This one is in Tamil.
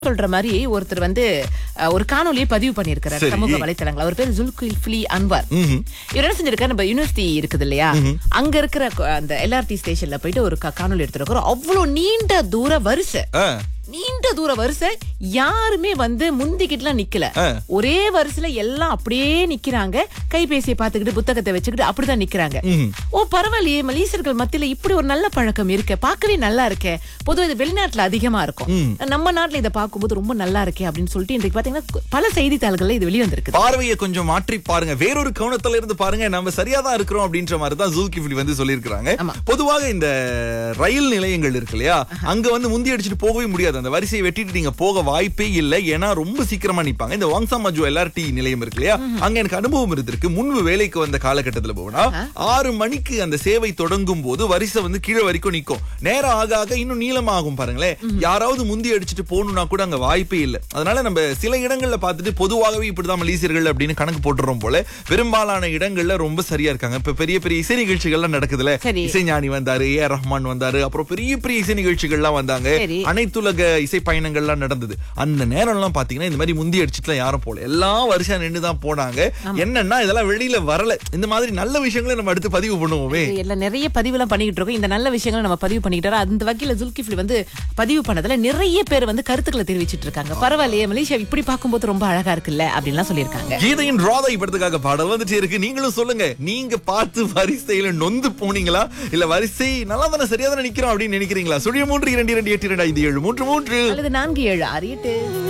சொல்ற மாதிரி ஒருத்தர் வந்து அஹ், ஒரு காணொலியை பதிவு பண்ணியிருக்கிறார் சரி. சமூக வலைத்தளங்கள் அவர் பேர் ஜுல்குல்ஃபிலி அன்வர் ம்ஹும். இவர் என்ன செஞ்சிருக்காரு நம்ம யூனிவர்சிட்டி இருக்குது இல்லையா அங்க இருக்கிற கொ- அந்த எல்ஆர்டி ஸ்டேஷன்ல போயிட்டு ஒரு கா- காணொலி எடுத்திருக்கிறோம் அவ்வளவு நீண்ட தூர வரிசை ஆ, நீண்ட தூர வரிசை யாருமே வந்து முந்திக்கிட்டுலாம் நிக்கல ஆ. ஒரே வரிசையில எல்லாம் அப்படியே நிக்கிறாங்க கைபேசியை பார்த்துக்கிட்டு புத்தகத்தை வச்சுக்கிட்டு அப்படிதான் நிக்கிறாங்க ம்ஹும். ஓ பரவாயில்லையே மலேசியர்கள் மத்தியில இப்படி ஒரு நல்ல பழக்கம் இருக்கு பார்க்கவே நல்லா இருக்கே பொதுவா இது வெளிநாட்டுல அதிகமா இருக்கும் நம்ம நாட்டுல இதை பார்க்கும்போது ரொம்ப நல்லா இருக்கே அப்படின்னு சொல்லிட்டு இன்றைக்கு பாத்தீங்கன்னா பல செய்தித்தாள்கள்ல இது வெளியே வந்திருக்கு பார்வையை கொஞ்சம் மாற்றி பாருங்க வேறொரு கவனத்துல இருந்து பாருங்க நம்ம சரியா தான் இருக்கிறோம் அப்படின்ற மாதிரி தான் ஜூல்கிஃப்லி வந்து சொல்லியிருக்காங்க ஆமா. பொதுவாக இந்த ரயில் நிலையங்கள் இருக்கு இல்லையா அங்க வந்து முந்தி அடிச்சுட்டு போகவே முடியாது அந்த வரிசையை வெட்டிட்டு நீங்க போக வாய்ப்பே இல்லை ஏன்னா ரொம்ப சீக்கிரமா நிப்பாங்க இந்த வாங்சா மஜு எல்ஆர்டி நிலையம் இருக்கு இல்லையா அங்க எனக்கு அனுபவம் இருந்திருக்கு முன்பு வேலைக்கு வந்த காலகட்டத்துல போனா ஆறு மணிக்கு அந்த சேவை தொடங்கும் போது வரிசை வந்து கீழே வரைக்கும் நிக்கும் நேரம் ஆக ஆக இன்னும் நீளமாகும் பாருங்களேன் யாராவது முந்தி அடிச்சுட்டு போகணும்னா கூட அங்க வாய்ப்பே இல்லை அதனால நம்ம சில இடங்கள்ல பார்த்துட்டு பொதுவாகவே இப்படிதான் மலேசியர்கள் அப்படின்னு கணக்கு போட்டுறோம் போல பெரும்பாலான இடங்கள்ல ரொம்ப சரியா இருக்காங்க இப்ப பெரிய பெரிய இசை நிகழ்ச்சிகள்லாம் நடக்குதுல சரி. இசைஞானி வந்தாரு ஏ ஆர் ரஹ்மான் வந்தாரு அப்புறம் பெரிய பெரிய இசை நிகழ்ச்சிகள்லாம் வந்தாங்க சரி. அனைத்துலக இசை பயணங்கள்லாம் நடந்தது அந்த நேரம் எல்லாம் பாத்தீங்கன்னா இந்த மாதிரி முந்தி அடிச்சுட்டுலாம் யாரும் போல எல்லாம் வருஷம் நின்று தான் போனாங்க என்னன்னா இதெல்லாம் வெளியில வரல இந்த மாதிரி நல்ல விஷயங்களை நம்ம அடுத்து பதிவு பண்ணுவோமே இது எல்லாம் நிறைய பதிவுலாம் பண்ணிக்கிட்டு இருக்கோம் இந்த நல்ல விஷயங்களை நம்ம பதிவு பண்ணிக்கிட்டோம் அந்த வகையில ஜுல்கிஃப்லி வந்து பதிவு பண்ணதுல நிறைய பேர் வந்து கருத்துக்களை தெரிவிச்சிட்டு இருக்காங்க பரவாயில்லையே மலேசியா இப்படி பார்க்கும்போது ரொம்ப அழகா இருக்குல்ல அப்படின்லாம் சொல்லியிருக்காங்க கீதையின் ராதை படத்துக்காக பாடல் வந்துட்டே இருக்கு நீங்களும் சொல்லுங்க நீங்க பார்த்து வரிசையில நொந்து போனீங்களா இல்ல வரிசை நல்லா தானே சரியா தானே நிக்கிறோம் அப்படின்னு நினைக்கிறீங்களா சுழிய மூன்று இரண்டு இரண்டு எட்டு இரண்டு ஐந்து ஏழு மூன்று மூன்று அல்லது நான்கு ஏழு ஆறு எட்டு